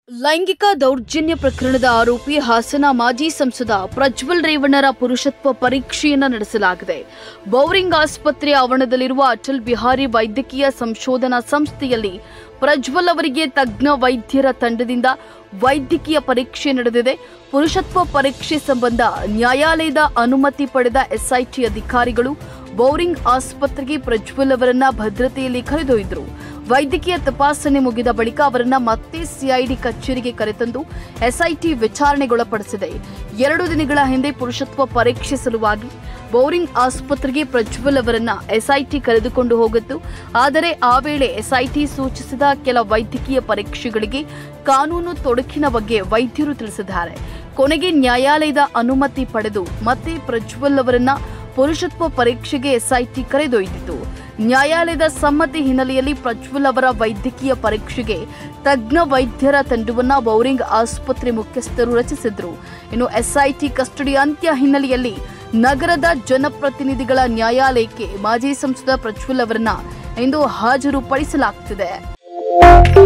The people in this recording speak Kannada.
ಲೈಂಗಿಕ ದೌರ್ಜನ್ಯ ಪ್ರಕರಣದ ಆರೋಪಿ ಹಾಸನ ಮಾಜಿ ಸಂಸದ ಪ್ರಜ್ವಲ್ ರೇವಣ್ಣರ ಪುರುಷತ್ವ ಪರೀಕ್ಷೆಯನ್ನ ನಡೆಸಲಾಗಿದೆ ಬೌರಿಂಗ್ ಆಸ್ಪತ್ರೆ ಆವರಣದಲ್ಲಿರುವ ಅಟಲ್ ಬಿಹಾರಿ ವೈದ್ಯಕೀಯ ಸಂಶೋಧನಾ ಸಂಸ್ಥೆಯಲ್ಲಿ ಪ್ರಜ್ವಲ್ ಅವರಿಗೆ ತಜ್ಞ ವೈದ್ಯರ ತಂಡದಿಂದ ವೈದ್ಯಕೀಯ ಪರೀಕ್ಷೆ ನಡೆದಿದೆ ಪುರುಷತ್ವ ಪರೀಕ್ಷೆ ಸಂಬಂಧ ನ್ಯಾಯಾಲಯದ ಅನುಮತಿ ಪಡೆದ ಎಸ್ಐಟಿ ಅಧಿಕಾರಿಗಳು ಬೌರಿಂಗ್ ಆಸ್ಪತ್ರೆಗೆ ಪ್ರಜ್ವಲ್ ಅವರನ್ನ ಭದ್ರತೆಯಲ್ಲಿ ಕರೆದೊಯ್ದರು ವೈದ್ಯಕೀಯ ತಪಾಸಣೆ ಮುಗಿದ ಬಳಿಕ ಅವರನ್ನ ಮತ್ತೆ ಸಿಐಡಿ ಕಚೇರಿಗೆ ಕರೆತಂದು ಎಸ್ಐಟಿ ವಿಚಾರಣೆಗೊಳಪಡಿಸಿದೆ ಎರಡು ದಿನಗಳ ಹಿಂದೆ ಪುರುಷತ್ವ ಪರೀಕ್ಷೆ ಸಲುವಾಗಿ ಬೌರಿಂಗ್ ಆಸ್ಪತ್ರೆಗೆ ಪ್ರಜ್ವಲ್ ಅವರನ್ನ ಎಸ್ಐಟಿ ಕರೆದುಕೊಂಡು ಹೋಗಿತ್ತು ಆದರೆ ಆ ವೇಳೆ ಎಸ್ಐಟಿ ಸೂಚಿಸಿದ ಕೆಲ ವೈದ್ಯಕೀಯ ಪರೀಕ್ಷೆಗಳಿಗೆ ಕಾನೂನು ತೊಡಕಿನ ಬಗ್ಗೆ ವೈದ್ಯರು ತಿಳಿಸಿದ್ದಾರೆ ಕೊನೆಗೆ ನ್ಯಾಯಾಲಯದ ಅನುಮತಿ ಪಡೆದು ಮತ್ತೆ ಪ್ರಜ್ವಲ್ ಅವರನ್ನ ಪುರುಷತ್ವ ಪರೀಕ್ಷೆಗೆ ಎಸ್ಐಟಿ ಕರೆದೊಯ್ದಿತ್ತು ನ್ಯಾಯಾಲಯದ ಸಮ್ಮತಿ ಹಿನ್ನೆಲೆಯಲ್ಲಿ ಪ್ರಜ್ವಲ್ ಅವರ ವೈದ್ಯಕೀಯ ಪರೀಕ್ಷೆಗೆ ತಜ್ಞ ವೈದ್ಯರ ತಂಡವನ್ನ ಬೌರಿಂಗ್ ಆಸ್ಪತ್ರೆ ಮುಖ್ಯಸ್ಥರು ರಚಿಸಿದ್ರು ಇನ್ನು ಎಸ್ಐಟಿ ಕಸ್ಟಡಿ ಅಂತ್ಯ ಹಿನ್ನೆಲೆಯಲ್ಲಿ ನಗರದ ಜನಪ್ರತಿನಿಧಿಗಳ ನ್ಯಾಯಾಲಯಕ್ಕೆ ಮಾಜಿ ಸಂಸದ ಪ್ರಜ್ವಲ್ ಅವರನ್ನ ಇಂದು ಹಾಜರುಪಡಿಸಲಾಗುತ್ತಿದೆ